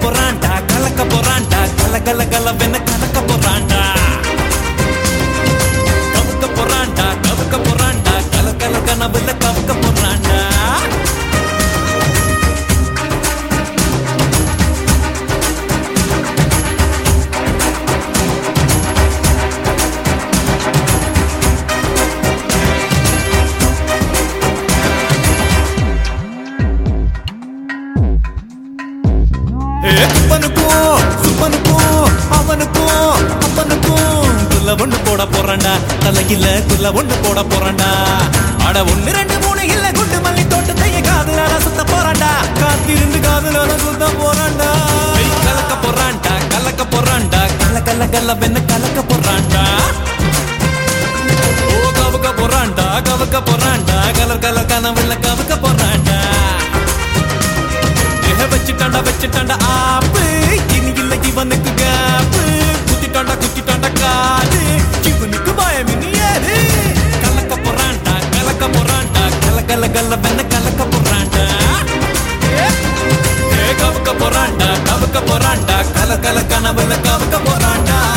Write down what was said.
போறான்டா கலக்க போறான்டா கல கல கலவென கலக்க போறான்டா கவுக்க போறான்டா கவுக்க போறான்டா கல கல கனவுல கவுக்க போறான்டா ஏ, அப்பனுக்கும் சுப்பனுக்கும் அவனுக்கும் அப்பனுக்கும் குள்ள ஒண்ணு போட போறான்டா தலையில குள்ள ஒண்ணு போட போறான்டா அட ஒண்ணு ரெண்டு மூணு இல்ல குண்டு மல்லி தோட்டத்தைய காதுலால சுத்த போறான்டா காத்திருந்து காதுலால சுத்த போறான்டா ஏய், கலக்க போறான்டா கலக்க போறான்டா கல கல கல வெண்ண கலக்க போறான்டா ஓ கவுக்க போறான்டா கவுக்க போறான்டா கலர் கலர் கனவுல கவுக்க போறான்டா ஏக வச்சுட்டாண்டா வச்சுட்டாண்டா ஆப்பு இனி இல்ல இவனுக்கு கேப்பு குத்திட்டாண்டா குத்திட்டாண்டா காது இவனுக்கு பயம் இனி ஏது கலக்க போறான்டா கலக்க போறான்டா கல கல கல வெண்ண கலக்க போறான்டா ஏ கவுக்க போறான்டா கவுக்க போறான்டா கல கல கனவுல கவுக்க போறான்டா